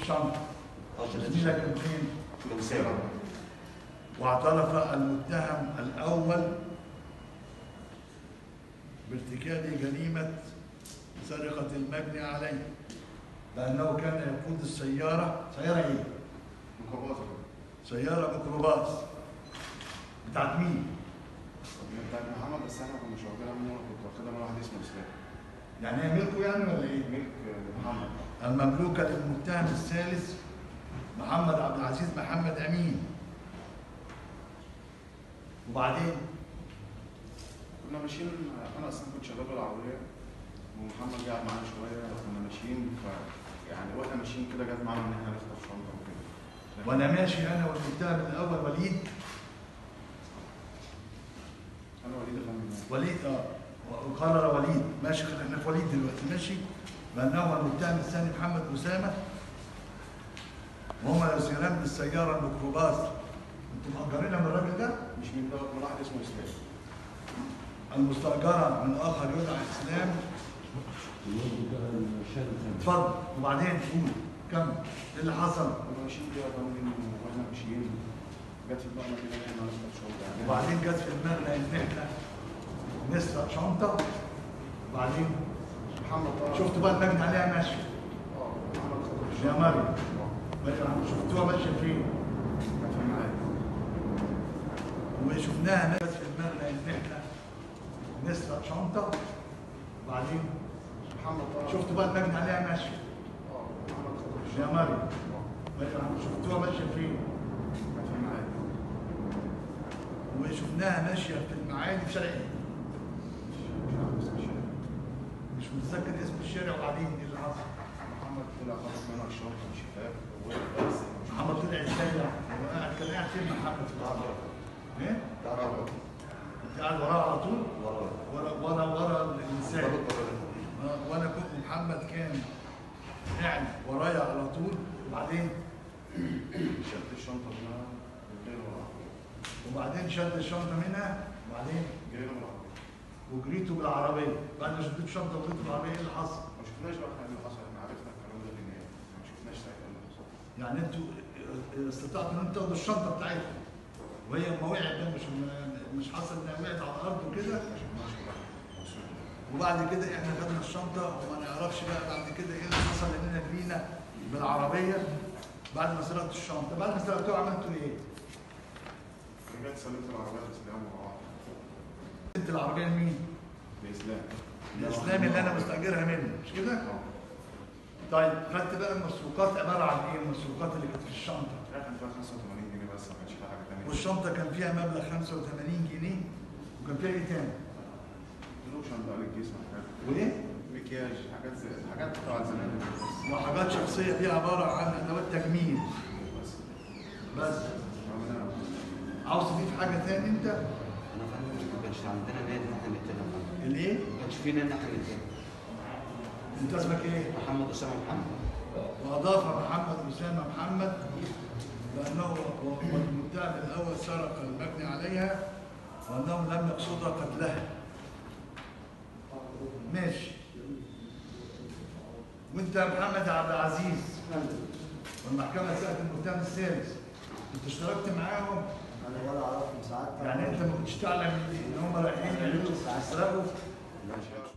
الشنطه زميلك كان فين؟ من سابع واعترف المتهم الاول بارتكاب جريمه سرقه المجني عليه لانه كان يقود السياره سياره ايه؟ ميكروباص سياره ميكروباص بتاعت مين؟ بتاعت محمد بس احنا كنا مش واخدينها منه أنا كنت واخدها من واحد اسمه اسلام يعني هي ملكه يعني ولا ايه؟ ملك محمد المملوكه للمتهم الثالث محمد عبد العزيز محمد امين وبعدين كنا ماشيين انا اصلا كنت شغال بالعربيه ومحمد قاعد معانا شويه كنا ماشيين ف يعني واحنا ماشيين كده جت معانا ان احنا نخطف شنطه وكده وانا ماشي انا والمتهم الاول وليد انا وليد افندم وليد اه وقرر وليد ماشي احنا في وليد دلوقتي ماشي بانه المتهم الثاني محمد اسامه وهما يسيران بالسياره الميكروباص انتم مأجرينها من الراجل ده مش من دوت من واحد اسمه اسلام المستأجرة من آخر يدعى إسلام اتفضل وبعدين قول كمل ايه اللي حصل كنا ماشيين كده يا فندم واحنا ماشيين جت في دماغنا كده ان احنا نخطف شنطه يعني وبعدين جت في دماغنا ان احنا نسرق شنطة وبعدين محمد طلع شفتوا بقى المجني عليها ماشية اه محمد خطف يا الشنطه مريم. اه شفتوها ماشية فين كانت في المعاد وشفناها جت في دماغنا ان احنا نسرق شنطة وبعدين محمد طلع شفتوا بقى المجني عليها ماشية اه محمد خطف يا الشنطه مريم. اه شفتوها ماشية فين كانت في المعاد وشفناها ماشية في المعادي في شارع ايه مش عارف اسم الشارع مش متذكر اسم الشارع وبعدين ايه اللي حصل محمد طلع خطف منها الشنطه الشفاف ووقف بس محمد طلع ازاي يعني؟ هو قاعد كان قاعد فين محمد في العربية؟ ايه؟ انت قاعد وراه على طول؟ ورا ورا ورا الانسان آه، وانا كنت محمد كان قاعد ورايا على طول وبعدين شد الشنطه منها وجرينا بالعربيه وبعدين شد الشنطه منها وبعدين جرينا بالعربيه وجريتوا بالعربيه بعد ما شديت الشنطه وجريتوا بالعربيه ايه اللي حصل؟ ما شفناش بقى احنا ايه اللي حصل احنا عرفنا الكلام ده بالنهايه ما شفناش ساعتها ايه اللي حصل يعني انتوا استطعتوا ان انتوا تاخدوا الشنطه بتاعتكم وهي لما وقعت ده مش مش حصل انها وقعت على الارض وكده ما شفناش بقى وبعد كده احنا خدنا الشنطه وما نعرفش بقى بعد كده ايه اللي حصل اننا جرينا بالعربيه بعد ما سرقتوا الشنطه بعد ما سرقتوها عملتوا ايه؟ رجعت سلمت العربيه لاسلام وروحت انت العربيه لمين؟ لاسلام الاسلام اللي انا مستاجرها منه مش كده؟ اه طيب خدت بقى المسروقات عباره عن ايه؟ المسروقات اللي كانت في الشنطه كان فيها 85 جنيه بس ما كانش فيها حاجه ثانيه والشنطه كان فيها مبلغ 85 جنيه وكان فيها ايه تاني؟ لوشن بقى للجسم حاجات وايه؟ مكياج حاجات زي حاجات بتاعت زمان بس وحاجات شخصيه دي عباره عن ادوات تجميل بس بس عملنا عاوز تضيف حاجه تاني انت؟ انا فاهم ما كانش عندنا نادي ان احنا نقتلها فاهم. الايه؟ ما كانش في نادي ان احنا نقتلها انت اسمك ايه؟ محمد اسامه محمد واضاف محمد اسامه محمد بانه هو المتهم الاول سرق المبني عليها وانه لم يقصد قتلها ماشي وانت يا محمد عبد العزيز والمحكمه سالت المتهم الثالث انت اشتركت معاهم انا ولا اعرفهم ساعات يعني انت ما كنتش تعلم ان هم رايحين يعملوا يسرقوا ماشي